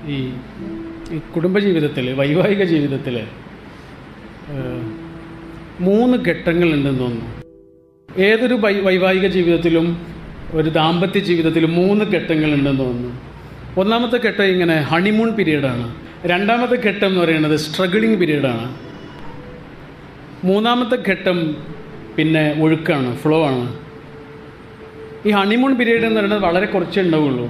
ഈ ഈ കുടുംബജീവിതത്തിൽ വൈവാഹിക ജീവിതത്തിൽ മൂന്ന് ഘട്ടങ്ങളുണ്ടെന്ന് തോന്നുന്നു ഏതൊരു വൈ വൈവാഹിക ജീവിതത്തിലും ഒരു ദാമ്പത്യ ജീവിതത്തിലും മൂന്ന് ഘട്ടങ്ങളുണ്ടെന്ന് തോന്നുന്നു ഒന്നാമത്തെ ഘട്ടം ഇങ്ങനെ ഹണിമൂൺ പീരീഡാണ് രണ്ടാമത്തെ ഘട്ടം എന്ന് പറയുന്നത് സ്ട്രഗിളിങ് പീരീഡാണ് മൂന്നാമത്തെ ഘട്ടം പിന്നെ ഒഴുക്കാണ് ഫ്ലോ ആണ് ഈ ഹണിമൂൺ പീരീഡ് എന്ന് പറയുന്നത് വളരെ കുറച്ചേ ഉണ്ടാവുള്ളൂ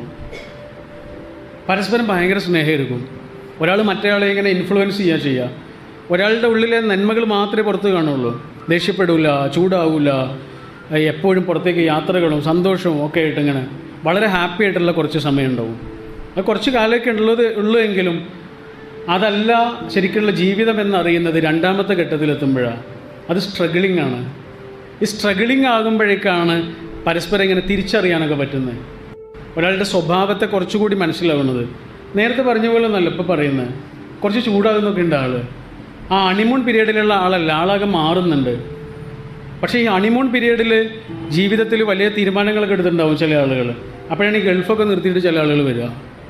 പരസ്പരം ഭയങ്കര സ്നേഹമായിരിക്കും ഒരാൾ മറ്റേയാളെ ഇങ്ങനെ ഇൻഫ്ലുവൻസ് ചെയ്യുക ചെയ്യുക ഒരാളുടെ ഉള്ളിലെ നന്മകൾ മാത്രമേ പുറത്ത് കാണുള്ളൂ ദേഷ്യപ്പെടില്ല ചൂടാവില്ല എപ്പോഴും പുറത്തേക്ക് യാത്രകളും സന്തോഷവും ഒക്കെ ആയിട്ട് ഇങ്ങനെ വളരെ ഹാപ്പി ആയിട്ടുള്ള കുറച്ച് സമയം ഉണ്ടാവും അത് കുറച്ച് കാലമൊക്കെ ഉള്ളത് ഉള്ളൂ എങ്കിലും അതല്ല ശരിക്കുള്ള ജീവിതം എന്നറിയുന്നത് രണ്ടാമത്തെ ഘട്ടത്തിലെത്തുമ്പോഴാണ് അത് സ്ട്രഗിളിംഗ് ആണ് ഈ സ്ട്രഗിളിംഗ് ആകുമ്പോഴേക്കാണ് പരസ്പരം ഇങ്ങനെ തിരിച്ചറിയാനൊക്കെ പറ്റുന്നത് ഒരാളുടെ സ്വഭാവത്തെ കുറച്ചുകൂടി മനസ്സിലാവുന്നത് നേരത്തെ പറഞ്ഞ പോലെ ഒന്നല്ല ഇപ്പോൾ പറയുന്നത് കുറച്ച് ചൂടാകുന്നൊക്കെ ഉണ്ട് ആൾ ആ അണിമൂൺ പീരീഡിലുള്ള ആളല്ല ആളാകെ മാറുന്നുണ്ട് പക്ഷേ ഈ അണിമൂൺ പീരീഡിൽ ജീവിതത്തിൽ വലിയ തീരുമാനങ്ങളൊക്കെ എടുത്തിട്ടുണ്ടാവും ചില ആളുകൾ അപ്പോഴാണ് ഈ ഗൾഫൊക്കെ നിർത്തിയിട്ട് ചില ആളുകൾ വരിക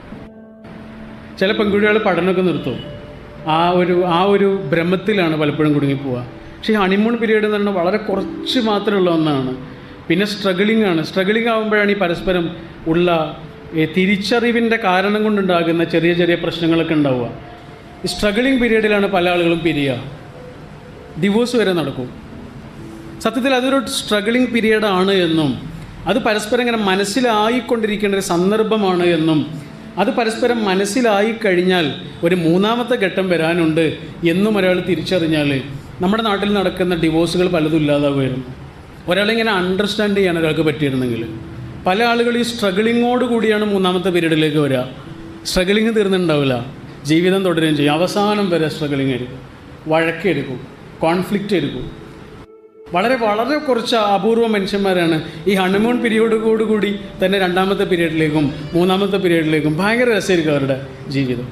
ചില പെൺകുട്ടികൾ പഠനമൊക്കെ നിർത്തും ആ ഒരു ആ ഒരു ഭ്രമത്തിലാണ് പലപ്പോഴും കുടുങ്ങിപ്പോവുക പക്ഷേ ഈ ഹണിമൂൺ പീരീഡ് എന്ന് പറഞ്ഞാൽ വളരെ കുറച്ച് മാത്രമുള്ള ഒന്നാണ് പിന്നെ സ്ട്രഗിളിംഗ് ആണ് സ്ട്രഗിളിംഗ് ആകുമ്പോഴാണ് ഈ പരസ്പരം ഉള്ള ഈ തിരിച്ചറിവിൻ്റെ കാരണം കൊണ്ടുണ്ടാകുന്ന ചെറിയ ചെറിയ പ്രശ്നങ്ങളൊക്കെ ഉണ്ടാവുക ഈ സ്ട്രഗിളിംഗ് പീരീഡിലാണ് പല ആളുകളും പിരിയുക ഡിവോഴ്സ് വരെ നടക്കും സത്യത്തിൽ അതൊരു സ്ട്രഗിളിംഗ് പീരീഡ് ആണ് എന്നും അത് പരസ്പരം ഇങ്ങനെ മനസ്സിലായിക്കൊണ്ടിരിക്കേണ്ട ഒരു സന്ദർഭമാണ് എന്നും അത് പരസ്പരം മനസ്സിലായി കഴിഞ്ഞാൽ ഒരു മൂന്നാമത്തെ ഘട്ടം വരാനുണ്ട് എന്നും ഒരാൾ തിരിച്ചറിഞ്ഞാൽ നമ്മുടെ നാട്ടിൽ നടക്കുന്ന ഡിവോഴ്സുകൾ പലതും ഇല്ലാതാവുമായിരുന്നു ഒരാളിങ്ങനെ അണ്ടർസ്റ്റാൻഡ് ചെയ്യാൻ ഒരാൾക്ക് പറ്റിയിരുന്നെങ്കിൽ പല ആളുകൾ ഈ സ്ട്രഗിളിങ്ങോട് കൂടിയാണ് മൂന്നാമത്തെ പീരീഡിലേക്ക് വരിക സ്ട്രഗിളിങ് തീർന്നിട്ടുണ്ടാവില്ല ജീവിതം തുടരുകയും ചെയ്യും അവസാനം വരെ സ്ട്രഗിളിങ് ആയിരിക്കും വഴക്കായിരിക്കും കോൺഫ്ലിക്റ്റ് ആയിരിക്കും വളരെ വളരെ കുറച്ച് അപൂർവ മനുഷ്യന്മാരാണ് ഈ ഹണിമൂൺ പീരീഡോട് കൂടി തന്നെ രണ്ടാമത്തെ പീരീഡിലേക്കും മൂന്നാമത്തെ പീരീഡിലേക്കും ഭയങ്കര രസമായിരിക്കും അവരുടെ ജീവിതം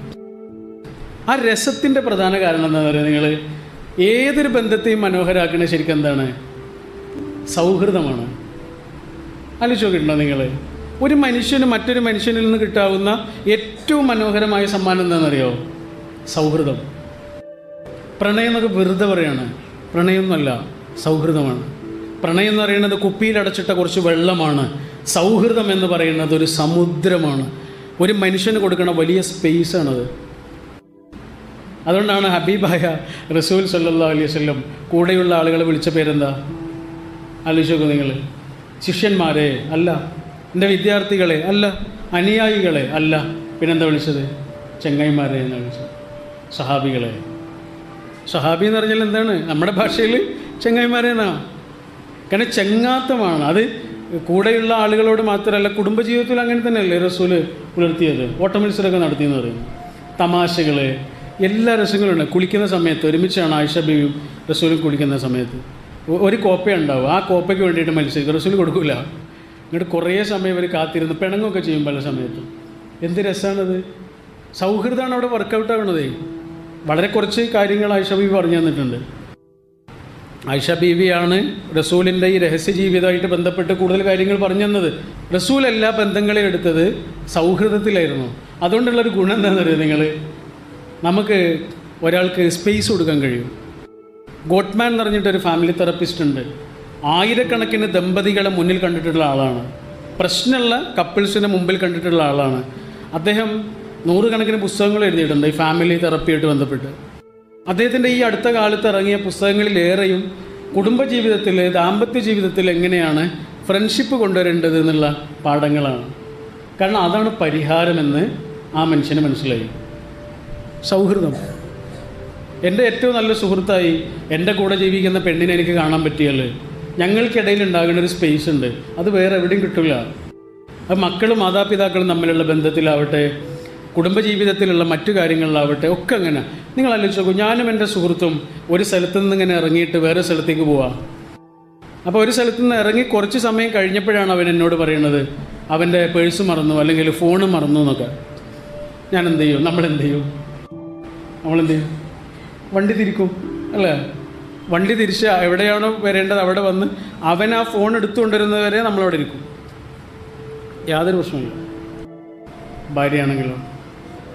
ആ രസത്തിൻ്റെ പ്രധാന കാരണം എന്താ പറയുക നിങ്ങൾ ഏതൊരു ബന്ധത്തെയും മനോഹരാക്കുന്നത് ശരിക്കും എന്താണ് സൗഹൃദമാണ് ആലോചിച്ച് നോക്കിയിട്ടുണ്ടോ നിങ്ങൾ ഒരു മനുഷ്യന് മറ്റൊരു മനുഷ്യനിൽ നിന്ന് കിട്ടാവുന്ന ഏറ്റവും മനോഹരമായ സമ്മാനം എന്താണെന്നറിയോ സൗഹൃദം പ്രണയം എന്നൊക്കെ വെറുതെ പറയാണ് പ്രണയമൊന്നുമല്ല സൗഹൃദമാണ് പ്രണയം എന്ന് പറയുന്നത് കുപ്പിയിലടച്ചിട്ട കുറച്ച് വെള്ളമാണ് സൗഹൃദം എന്ന് പറയുന്നത് ഒരു സമുദ്രമാണ് ഒരു മനുഷ്യന് കൊടുക്കുന്ന വലിയ സ്പേസാണത് അതുകൊണ്ടാണ് ഹബീബായ റസൂൽ സല്ലാ അലൈഹി വല്ലം കൂടെയുള്ള ആളുകളെ വിളിച്ച പേരെന്താ ആലോചിച്ച് നോക്കൂ നിങ്ങൾ ശിഷ്യന്മാരെ അല്ല എൻ്റെ വിദ്യാർത്ഥികളെ അല്ല അനുയായികളെ അല്ല പിന്നെന്താ വിളിച്ചത് ചെങ്ങായിമാരെ എന്നാണ് വിളിച്ചത് സഹാബികളെ സഹാബി എന്ന് പറഞ്ഞാൽ എന്താണ് നമ്മുടെ ഭാഷയിൽ ചെങ്ങായിമാരെ എന്നാ കാരണം ചെങ്ങാത്തമാണ് അത് കൂടെയുള്ള ആളുകളോട് മാത്രമല്ല കുടുംബജീവിതത്തിൽ അങ്ങനെ തന്നെയല്ലേ റസൂല് പുലർത്തിയത് ഓട്ടമത്സരമൊക്കെ നടത്തിയെന്ന് പറയുന്നു തമാശകൾ എല്ലാ രസങ്ങളും ഉണ്ട് കുളിക്കുന്ന സമയത്ത് ഒരുമിച്ചാണ് ആയിഷ ബീവിയും റസൂലും കുളിക്കുന്ന സമയത്ത് ഒ- ഒരു കോപ്പ ഉണ്ടാവും ആ കോപ്പയ്ക്ക് വേണ്ടിയിട്ട് മത്സരിക്കും റസൂൽ കൊടുക്കില്ല എന്നിട്ട് കുറേ സമയം ഇവർ കാത്തിരുന്ന് പിണങ്ങുമൊക്കെ ചെയ്യും പല സമയത്തും എന്ത് രസമാണത് സൗഹൃദമാണ് അവിടെ വർക്കൗട്ട് ആവണതേ വളരെ കുറച്ച് കാര്യങ്ങൾ ആയിഷ ബീവി പറഞ്ഞു തന്നിട്ടുണ്ട് ആയിഷ ബീവിയാണ് റസൂലിൻ്റെ ഈ രഹസ്യ ജീവിതമായിട്ട് ബന്ധപ്പെട്ട് കൂടുതൽ കാര്യങ്ങൾ പറഞ്ഞു തന്നത് റസൂൽ എല്ലാ ബന്ധങ്ങളെയും എടുത്തത് സൗഹൃദത്തിലായിരുന്നു അതുകൊണ്ടുള്ളൊരു ഗുണം എന്താണെന്ന് അറിയാം നിങ്ങൾ നമുക്ക് ഒരാൾക്ക് സ്പേസ് കൊടുക്കാൻ കഴിയും ഗോട്ട്മാൻ എന്ന് പറഞ്ഞിട്ടൊരു ഫാമിലി തെറപ്പിസ്റ്റ് ഉണ്ട് ആയിരക്കണക്കിന് ദമ്പതികളെ മുന്നിൽ കണ്ടിട്ടുള്ള ആളാണ് പ്രശ്നമുള്ള കപ്പിൾസിനെ മുമ്പിൽ കണ്ടിട്ടുള്ള ആളാണ് അദ്ദേഹം നൂറുകണക്കിന് പുസ്തകങ്ങൾ എഴുതിയിട്ടുണ്ട് ഈ ഫാമിലി തെറപ്പിയായിട്ട് ബന്ധപ്പെട്ട് അദ്ദേഹത്തിൻ്റെ ഈ അടുത്ത കാലത്ത് ഇറങ്ങിയ പുസ്തകങ്ങളിലേറെയും കുടുംബജീവിതത്തിൽ ദാമ്പത്യ ജീവിതത്തിൽ എങ്ങനെയാണ് ഫ്രണ്ട്ഷിപ്പ് കൊണ്ടുവരേണ്ടത് എന്നുള്ള പാഠങ്ങളാണ് കാരണം അതാണ് പരിഹാരമെന്ന് ആ മനുഷ്യന് മനസ്സിലായി സൗഹൃദം എൻ്റെ ഏറ്റവും നല്ല സുഹൃത്തായി എൻ്റെ കൂടെ ജീവിക്കുന്ന പെണ്ണിനെ എനിക്ക് കാണാൻ പറ്റിയാൽ ഞങ്ങൾക്കിടയിൽ ഉണ്ടാകുന്ന ഒരു സ്പേസ് ഉണ്ട് അത് വേറെ എവിടെയും കിട്ടില്ല അത് മക്കളും മാതാപിതാക്കളും തമ്മിലുള്ള ബന്ധത്തിലാവട്ടെ കുടുംബജീവിതത്തിലുള്ള മറ്റു കാര്യങ്ങളിലാവട്ടെ ഒക്കെ അങ്ങനെ നിങ്ങൾ ആലോചിച്ച് നോക്കൂ ഞാനും എൻ്റെ സുഹൃത്തും ഒരു സ്ഥലത്തു നിന്ന് ഇങ്ങനെ ഇറങ്ങിയിട്ട് വേറെ സ്ഥലത്തേക്ക് പോവാം അപ്പോൾ ഒരു സ്ഥലത്തു നിന്ന് ഇറങ്ങി കുറച്ച് സമയം കഴിഞ്ഞപ്പോഴാണ് അവൻ എന്നോട് പറയുന്നത് അവൻ്റെ പേഴ്സ് മറന്നു അല്ലെങ്കിൽ ഫോണ് മറന്നു എന്നൊക്കെ ഞാൻ എന്ത് ചെയ്യും നമ്മൾ എന്ത് ചെയ്യും നമ്മളെന്ത് ചെയ്യും വണ്ടി തിരിക്കും അല്ലേ വണ്ടി തിരിച്ച് എവിടെയാണോ വരേണ്ടത് അവിടെ വന്ന് അവൻ ആ ഫോൺ എടുത്തുകൊണ്ടിരുന്നത് വരെ നമ്മളവിടെ ഇരിക്കും യാതൊരു പ്രശ്നമില്ല ഭാര്യയാണെങ്കിലോ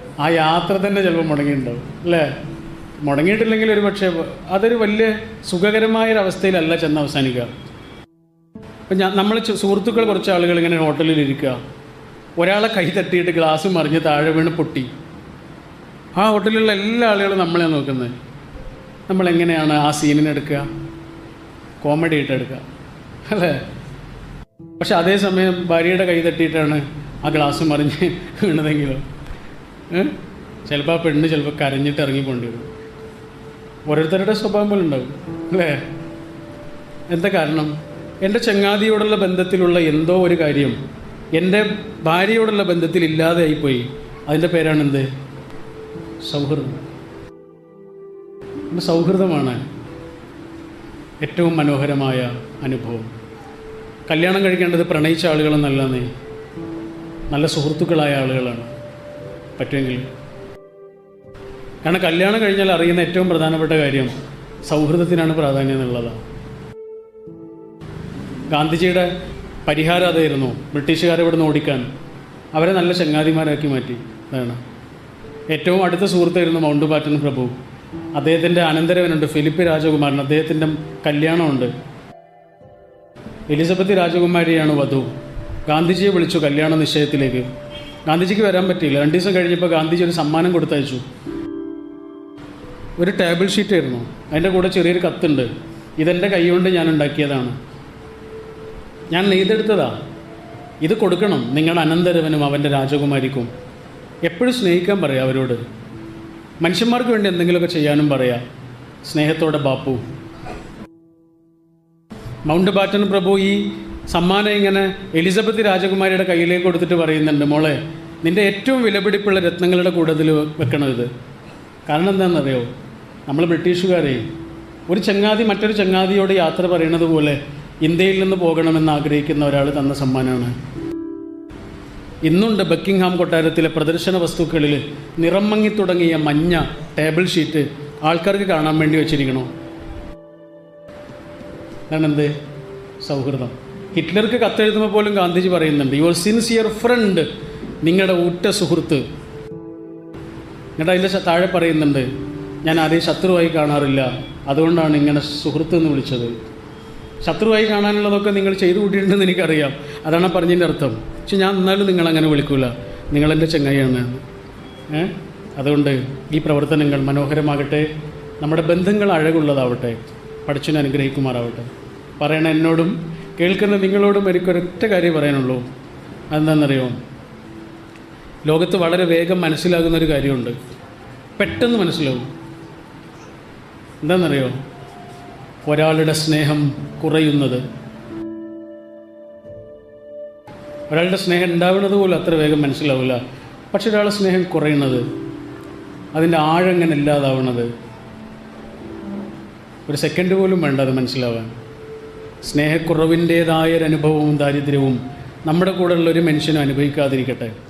ആ യാത്ര തന്നെ ചിലപ്പോൾ മുടങ്ങിയിട്ടുണ്ടാവും അല്ലേ മുടങ്ങിയിട്ടില്ലെങ്കിൽ ഒരു പക്ഷേ അതൊരു വലിയ സുഖകരമായൊരവസ്ഥയിലല്ല ചെന്ന് അവസാനിക്കുക ഇപ്പം ഞാൻ നമ്മൾ സുഹൃത്തുക്കൾ കുറച്ച് ആളുകൾ ഇങ്ങനെ ഹോട്ടലിൽ ഇരിക്കുക ഒരാളെ കൈ തട്ടിയിട്ട് ഗ്ലാസ് മറിഞ്ഞ് താഴെ വീണ് പൊട്ടി ആ ഹോട്ടലിലുള്ള എല്ലാ ആളുകളും നമ്മളെ നോക്കുന്നത് നമ്മളെങ്ങനെയാണ് ആ സീനിനെ എടുക്കുക കോമഡി ആയിട്ട് എടുക്കുക അല്ലേ പക്ഷെ അതേസമയം ഭാര്യയുടെ കൈ തട്ടിയിട്ടാണ് ആ ഗ്ലാസ് മറിഞ്ഞ് വീണതെങ്കിലോ ചിലപ്പോൾ ആ പെണ്ണ് ചിലപ്പോൾ കരഞ്ഞിട്ട് ഇറങ്ങി പോകേണ്ടി വരും ഓരോരുത്തരുടെ സ്വഭാവം പോലെ ഉണ്ടാവും അല്ലേ എന്താ കാരണം എൻ്റെ ചങ്ങാതിയോടുള്ള ബന്ധത്തിലുള്ള എന്തോ ഒരു കാര്യം എൻ്റെ ഭാര്യയോടുള്ള ബന്ധത്തിൽ ഇല്ലാതെയായിപ്പോയി അതിൻ്റെ പേരാണ് എന്ത് സൗഹൃദം നമ്മുടെ സൗഹൃദമാണ് ഏറ്റവും മനോഹരമായ അനുഭവം കല്യാണം കഴിക്കേണ്ടത് പ്രണയിച്ച ആളുകളെന്നല്ലെന്നേ നല്ല സുഹൃത്തുക്കളായ ആളുകളാണ് പറ്റുമെങ്കിൽ കാരണം കല്യാണം കഴിഞ്ഞാൽ അറിയുന്ന ഏറ്റവും പ്രധാനപ്പെട്ട കാര്യം സൗഹൃദത്തിനാണ് പ്രാധാന്യം എന്നുള്ളതാണ് ഗാന്ധിജിയുടെ പരിഹാരം അതായിരുന്നു ബ്രിട്ടീഷുകാരെ ഇവിടെ നിന്ന് ഓടിക്കാൻ അവരെ നല്ല ചങ്ങാതിമാരാക്കി മാറ്റി അതാണ് ഏറ്റവും അടുത്ത സുഹൃത്തായിരുന്നു മൗണ്ട് ബാറ്റൻ പ്രഭു അദ്ദേഹത്തിൻ്റെ അനന്തരവനുണ്ട് ഫിലിപ്പ് രാജകുമാരൻ അദ്ദേഹത്തിൻ്റെ കല്യാണമുണ്ട് എലിസബത്ത് രാജകുമാരിയാണ് വധു ഗാന്ധിജിയെ വിളിച്ചു കല്യാണ നിശ്ചയത്തിലേക്ക് ഗാന്ധിജിക്ക് വരാൻ പറ്റിയില്ല രണ്ട് ദിവസം കഴിഞ്ഞപ്പോൾ ഗാന്ധിജി ഒരു സമ്മാനം കൊടുത്തയച്ചു ഒരു ടേബിൾ ഷീറ്റ് ആയിരുന്നു അതിൻ്റെ കൂടെ ചെറിയൊരു കത്തുണ്ട് ഇതെൻ്റെ കൈകൊണ്ട് ഞാൻ ഉണ്ടാക്കിയതാണ് ഞാൻ നെയ്തെടുത്തതാ ഇത് കൊടുക്കണം നിങ്ങളുടെ അനന്തരവനും അവൻ്റെ രാജകുമാരിക്കും എപ്പോഴും സ്നേഹിക്കാൻ പറയാം അവരോട് മനുഷ്യന്മാർക്ക് വേണ്ടി എന്തെങ്കിലുമൊക്കെ ചെയ്യാനും പറയാം സ്നേഹത്തോടെ ബാപ്പു മൗണ്ട് ബാറ്റൻ പ്രഭു ഈ സമ്മാനം ഇങ്ങനെ എലിസബത്ത് രാജകുമാരിയുടെ കയ്യിലേക്ക് കൊടുത്തിട്ട് പറയുന്നുണ്ട് മോളെ നിൻ്റെ ഏറ്റവും വിലപിടിപ്പുള്ള രത്നങ്ങളുടെ കൂട്ടത്തിൽ വെക്കണം ഇത് കാരണം എന്താണെന്നറിയോ നമ്മൾ ബ്രിട്ടീഷുകാരെ ഒരു ചങ്ങാതി മറ്റൊരു ചങ്ങാതിയോട് യാത്ര പറയണത് പോലെ ഇന്ത്യയിൽ നിന്ന് പോകണമെന്ന് ആഗ്രഹിക്കുന്ന ഒരാൾ തന്ന സമ്മാനമാണ് ഇന്നുണ്ട് ബക്കിംഗ്ഹാം കൊട്ടാരത്തിലെ പ്രദർശന വസ്തുക്കളിൽ നിറം മങ്ങി തുടങ്ങിയ മഞ്ഞ ടേബിൾ ഷീറ്റ് ആൾക്കാർക്ക് കാണാൻ വേണ്ടി വെച്ചിരിക്കണോ അതാണ് എന്ത് സൗഹൃദം ഹിറ്റ്ലർക്ക് കത്തെഴുതുമ്പോൾ പോലും ഗാന്ധിജി പറയുന്നുണ്ട് യുവർ സിൻസിയർ ഫ്രണ്ട് നിങ്ങളുടെ ഉറ്റ സുഹൃത്ത് എന്നിട്ട് അതിൻ്റെ ശ- താഴെ പറയുന്നുണ്ട് ഞാൻ ആരെയും ശത്രുവായി കാണാറില്ല അതുകൊണ്ടാണ് ഇങ്ങനെ സുഹൃത്ത് എന്ന് വിളിച്ചത് ശത്രുവായി കാണാനുള്ളതൊക്കെ നിങ്ങൾ ചെയ്തു കൂട്ടിയിട്ടുണ്ടെന്ന് എനിക്കറിയാം അതാണ് ആ പറഞ്ഞതിൻ്റെ അർത്ഥം പക്ഷെ ഞാൻ എന്നാലും നിങ്ങളങ്ങനെ വിളിക്കൂല നിങ്ങളെൻ്റെ ചെങ്ങായിയാണ് ഏ അതുകൊണ്ട് ഈ പ്രവർത്തനങ്ങൾ മനോഹരമാകട്ടെ നമ്മുടെ ബന്ധങ്ങൾ അഴകുള്ളതാവട്ടെ പഠിച്ചനെ അനുഗ്രഹിക്കുമാറാവട്ടെ പറയണ എന്നോടും കേൾക്കുന്ന നിങ്ങളോടും എനിക്കൊരൊറ്റ കാര്യം പറയാനുള്ളൂ അതെന്താണെന്നറിയോ ലോകത്ത് വളരെ വേഗം മനസ്സിലാകുന്ന ഒരു കാര്യമുണ്ട് പെട്ടെന്ന് മനസ്സിലാവും എന്താണെന്നറിയോ ഒരാളുടെ സ്നേഹം കുറയുന്നത് ഒരാളുടെ സ്നേഹം ഉണ്ടാവുന്നത് പോലും അത്ര വേഗം മനസ്സിലാവില്ല പക്ഷെ ഒരാളുടെ സ്നേഹം കുറയുന്നത് അതിൻ്റെ ആഴങ്ങനെ ഇല്ലാതാവുന്നത് ഒരു സെക്കൻഡ് പോലും വേണ്ട അത് മനസ്സിലാവാൻ സ്നേഹക്കുറവിൻ്റേതായ ഒരു അനുഭവവും ദാരിദ്ര്യവും നമ്മുടെ കൂടെയുള്ള ഒരു മനുഷ്യനും അനുഭവിക്കാതിരിക്കട്ടെ